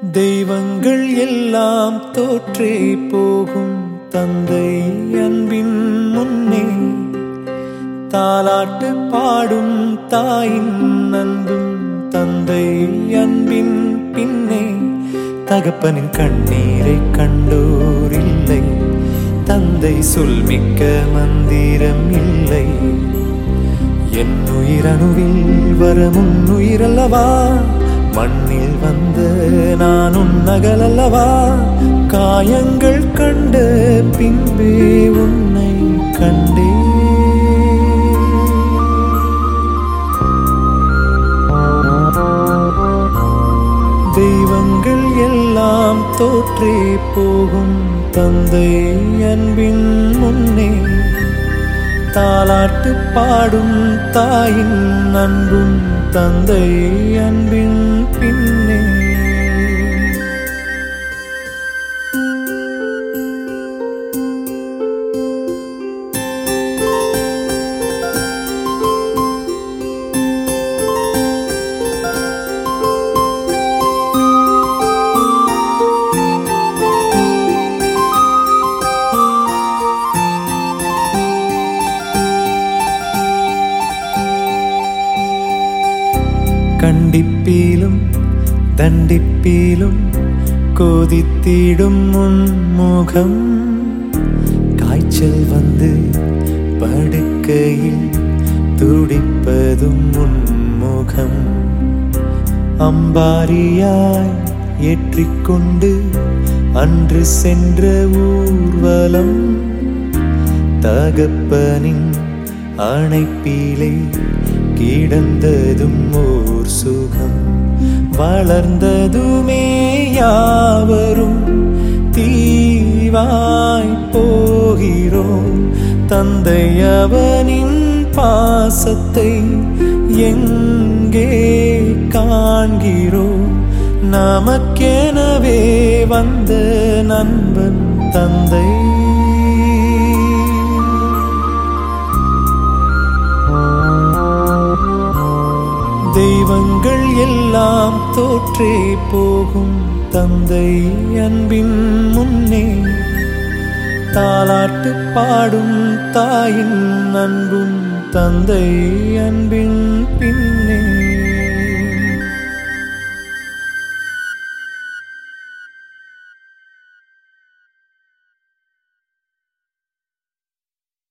தெய்வங்கள் எல்லாம் தோற்றே போகும் தந்தை அன்பின் முன்னே தாலாட்டு பாடும் தாயின் அன்பும் தந்தை அன்பின் பின்னே தகப்பனின் கண்ணீரை கண்டோர் இல்லை தந்தை சொல்மிக்க மந்திரம் இல்லை என் உயிரணுவில் வர முன்னுயிரல்லவா மண்ணில் வந்த நான் உன்னகலல்லவா காயங்கள் கண்ட பின்பே உன்னை கண்டே தெய்வங்கள் எல்லாம் தோற்றே போகும் தந்தை அன்பின் முன்னே தாலாட்டு பாடும் தாயின் அன்பும் தந்தை அன்பின் பின்னே கண்டிப்பீலும் தண்டிப்பீலும் கொதித்திடும் முன்முகம் காய்ச்சல் வந்து படுக்கையில் துடிப்பதும் முன்முகம் அம்பாரியாய் ஏற்றிக்கொண்டு அன்று சென்ற ஊர்வலம் தகப்பனின் அணைப்பிலே கிடந்ததும் ஓர் சுகம் வளர்ந்ததுமே யாவரும் தீவாய் போகிறோம் தந்தை அவனின் பாசத்தை எங்கே காண்கிறோம் நமக்கெனவே வந்த நண்பன் தந்தை தெய்வங்கள் எல்லாம் தோற்றே போகும் தந்தை அன்பின் முன்னே தாலாட்டு பாடும் தாயின் அன்பும் தந்தை அன்பின் பின்னே